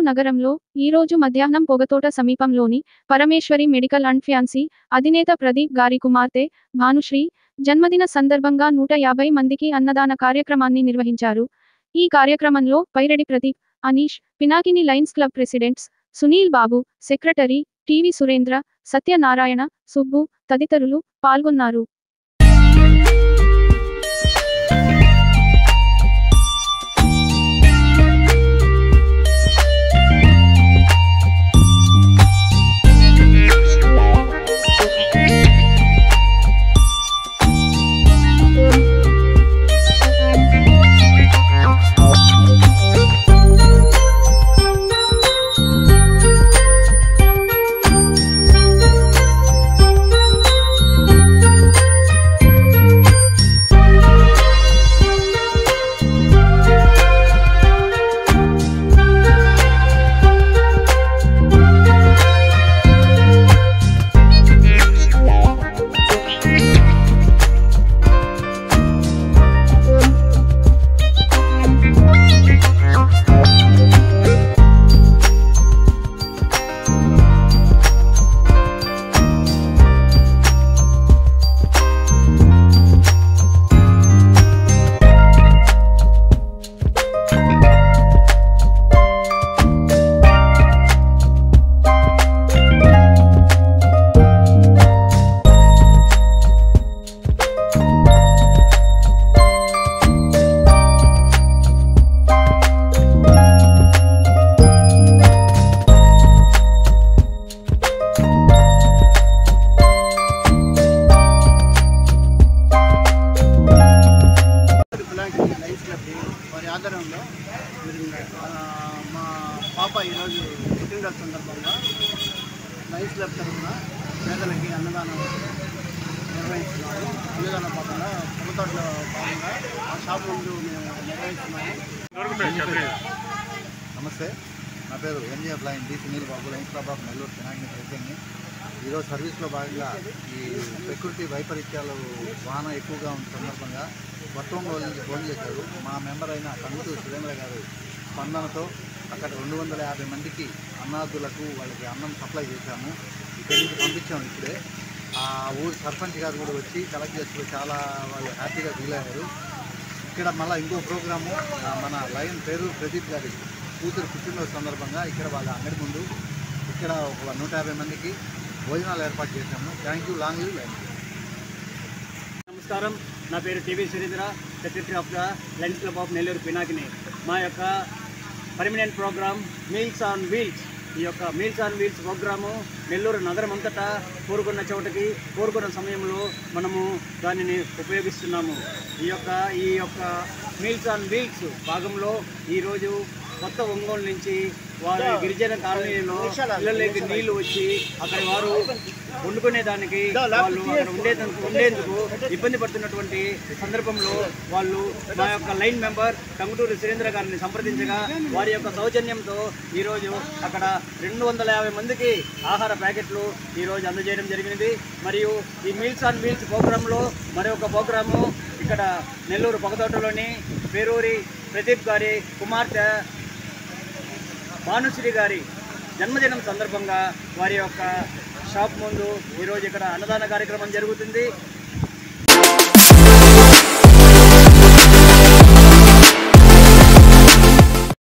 నగరంలో ఈరోజు మధ్యాహ్నం పొగతోట సమీపంలోని పరమేశ్వరి మెడికల్ అండ్ ఫ్యాన్సీ అధినేత ప్రదీప్ గారి కుమార్తె భానుశ్రీ జన్మదిన సందర్భంగా నూట యాభై మందికి అన్నదాన కార్యక్రమాన్ని నిర్వహించారు ఈ కార్యక్రమంలో Paireddy Pradeep Anish Pinakini Lions Club presidents Sunil Babu secretary TV Surendra Satyanarayana Subbu తదితరులు పాల్గొన్నారు పిలాంటి లైన్స్ క్లబ్ వారి ఆధ్వర్యంలో మీరు, ఆ, మా పాప ఈరోజు పుట్టినరోజు సందర్భంగా లైన్స్ క్లబ్ తరఫున పేదలకి అన్నదానం నిర్వహిస్తున్నాము అన్నదాన భాగంగా పొగతోటలో భాగంగా ఆ షాప్ ముందు మేము నిర్వహిస్తున్నాము నమస్తే నా పేరు MJF lion D Sunil Babu Lions Club of Nellore Pinakini ప్రెసిడెంట్ని ఈరోజు సర్వీస్లో భాగంగా ఈ ప్రకృతి వైపరీత్యాలు వాన ఎక్కువగా ఉన్న సందర్భంగా మొత్తం రోజు నుంచి ఫోన్ చేశారు మా మెంబర్ అయిన కంగుటూరు సురేంద్ర గారు స్పందనతో అక్కడ రెండు వందల యాభై మందికి అన్నార్థులకు వాళ్ళకి అన్నం సప్లై చేశాము ఇక్కడి నుంచి పంపించాము ఇప్పుడే ఆ ఊరు సర్పంచ్ గారు కూడా వచ్చి కలెక్ట్ చేసుకుని చాలా వాళ్ళు హ్యాపీగా ఫీల్ అయ్యారు ఇక్కడ మళ్ళీ ఇంకో ప్రోగ్రాము ఆ, మన లయన్ పేరు ప్రదీప్ గారి కూతురు పుట్టినరోజు సందర్భంగా ఇక్కడ వాళ్ళ అంగడి ముందు ఇక్కడ ఒక నూట యాభై మందికి భోజనాలు ఏర్పాటు చేశాము thank you long you lion నమస్కారం నా పేరు TV Surendra secretary of the Lions Club of Nellore Pinakini మా యొక్క permanent programme meals on wheels ఈ యొక్క meals on wheels programme Nellore నగరం అంతటా కోరుకున్న చోటకి కోరుకున్న సమయంలో మనము దానిని ఉపయోగిస్తున్నాము ఈ యొక్క ఈ యొక్క మీల్స్ ఆన్ వీల్స్ భాగంలో ఈరోజు కొత్త ఒంగోలు నుంచి వారి గిరిజన కాలనీలో ఇళ్ళలోకి నీళ్లు వచ్చి అక్కడ వారు వండుకునే దానికి వాళ్ళు అక్కడ ఉండేందుకు ఉండేందుకు ఇబ్బంది పడుతున్నటువంటి సందర్భంలో వాళ్ళు మా యొక్క లైన్ మెంబర్ కంగుటూరు సురేంద్ర గారిని సంప్రదించగా వారి యొక్క సౌజన్యంతో ఈరోజు అక్కడ రెండు వందల యాభై మందికి ఆహార ప్యాకెట్లు ఈరోజు అందజేయడం జరిగినది మరియు ఈ మీల్స్ ఆన్ మీల్స్ ప్రోగ్రాంలో మరి ఒక ప్రోగ్రాము ఇక్కడ నెల్లూరు పొగతోటలోని పేరూరి ప్రదీప్ గారి కుమార్తె భానుశ్రీ గారి జన్మదినం సందర్భంగా వారి యొక్క షాప్ ముందు ఈరోజు ఇక్కడ అన్నదాన కార్యక్రమం జరుగుతుంది